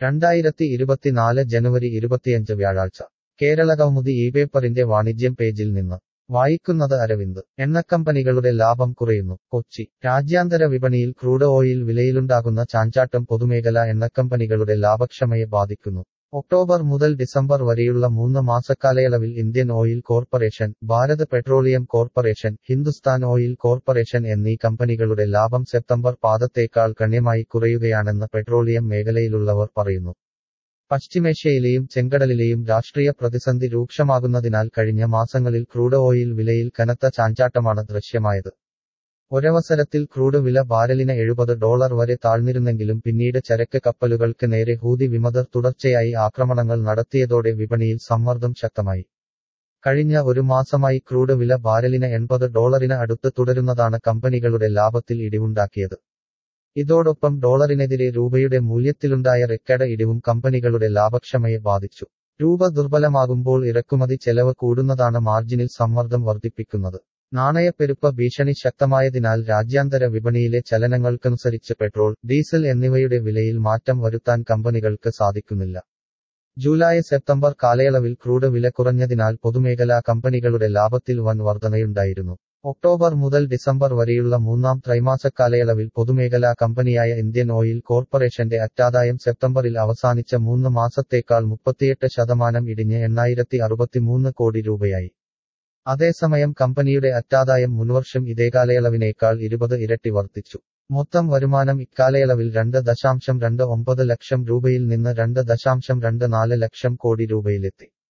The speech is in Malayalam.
രണ്ടായിരത്തി ഇരുപത്തിനാല് ജനുവരി ഇരുപത്തിയഞ്ച് വ്യാഴാഴ്ച കേരളകൗമുദി ഈ പേപ്പറിന്റെ വാണിജ്യം പേജിൽ നിന്ന് വായിക്കുന്നത് അരവിന്ദ് എണ്ണക്കമ്പനികളുടെ ലാഭം കുറയുന്നു കൊച്ചി രാജ്യാന്തര വിപണിയിൽ ക്രൂഡ് ഓയിൽ വിലയിലുണ്ടാകുന്ന ചാഞ്ചാട്ടം പൊതുമേഖലാ എണ്ണക്കമ്പനികളുടെ ലാഭക്ഷമയെ ബാധിക്കുന്നു ഒക്ടോബർ മുതൽ ഡിസംബർ വരെയുള്ള മൂന്ന് മാസക്കാലയളവിൽ Indian oil corporation Bharat petroleum corporation Hindustan oil corporation എന്നീ കമ്പനികളുടെ ലാഭം സെപ്റ്റംബർ പാദത്തേക്കാൾ ഗണ്യമായി കുറയുകയാണെന്ന് പെട്രോളിയം മേഖലയിലുള്ളവർ പറയുന്നു പശ്ചിമേഷ്യയിലെയും ചെങ്കടലിലെയും രാഷ്ട്രീയ പ്രതിസന്ധി രൂക്ഷമാകുന്നതിനാൽ കഴിഞ്ഞ മാസങ്ങളിൽ ക്രൂഡ് ഓയിൽ വിലയിൽ കനത്ത ചാഞ്ചാട്ടമാണ് ദൃശ്യമായത് ഒരവസരത്തിൽ ക്രൂഡ് വില ബാരലിന് എഴുപത് ഡോളർ വരെ താഴ്ന്നിരുന്നെങ്കിലും പിന്നീട് ചരക്ക് കപ്പലുകൾക്ക് നേരെ ഹൂതി വിമതർ തുടർച്ചയായി ആക്രമണങ്ങൾ നടത്തിയതോടെ വിപണിയിൽ സമ്മർദ്ദം ശക്തമായി കഴിഞ്ഞ ഒരു മാസമായി ക്രൂഡ് വില ബാരലിന് എൺപത് ഡോളറിന് അടുത്ത് തുടരുന്നതാണ് കമ്പനികളുടെ ലാഭത്തിൽ ഇടിവുണ്ടാക്കിയത് ഇതോടൊപ്പം ഡോളറിനെതിരെ രൂപയുടെ മൂല്യത്തിലുണ്ടായ റെക്കഡ് ഇടിവും കമ്പനികളുടെ ലാഭക്ഷമയെ ബാധിച്ചു രൂപ ദുർബലമാകുമ്പോൾ ഇറക്കുമതി ചെലവ് കൂടുന്നതാണ് മാർജിനിൽ സമ്മർദ്ദം വർദ്ധിപ്പിക്കുന്നത് നാണയപ്പെരുപ്പ ഭീഷണി ശക്തമായതിനാൽ രാജ്യാന്തര വിപണിയിലെ ചലനങ്ങൾക്കനുസരിച്ച് പെട്രോൾ ഡീസൽ എന്നിവയുടെ വിലയിൽ മാറ്റം വരുത്താൻ കമ്പനികൾക്ക് സാധിക്കുന്നില്ല ജൂലൈ സെപ്റ്റംബർ കാലയളവിൽ ക്രൂഡ് വില കുറഞ്ഞതിനാൽ പൊതുമേഖലാ കമ്പനികളുടെ ലാഭത്തിൽ വൻ വർധനയുണ്ടായിരുന്നു ഒക്ടോബർ മുതൽ ഡിസംബർ വരെയുള്ള മൂന്നാം ത്രൈമാസക്കാലയളവിൽ പൊതുമേഖലാ കമ്പനിയായ ഇന്ത്യൻ ഓയിൽ കോർപ്പറേഷന്റെ അറ്റാദായം സെപ്റ്റംബറിൽ അവസാനിച്ച മൂന്ന് മാസത്തേക്കാൾ മുപ്പത്തിയെട്ട് ശതമാനം ഇടിഞ്ഞ് എണ്ണായിരത്തി അറുപത്തിമൂന്ന് കോടി രൂപയായി അതേസമയം കമ്പനിയുടെ അറ്റാദായം മുൻവർഷം ഇതേ കാലയളവിനേക്കാൾ ഇരുപത് ഇരട്ടി വർദ്ധിച്ചു മൊത്തം വരുമാനം ഇക്കാലയളവിൽ രണ്ട് ദശാംശം രണ്ട് ഒമ്പത് ലക്ഷം രൂപയിൽ നിന്ന് രണ്ട് ദശാംശം രണ്ട് നാല് ലക്ഷം കോടി രൂപയിലെത്തി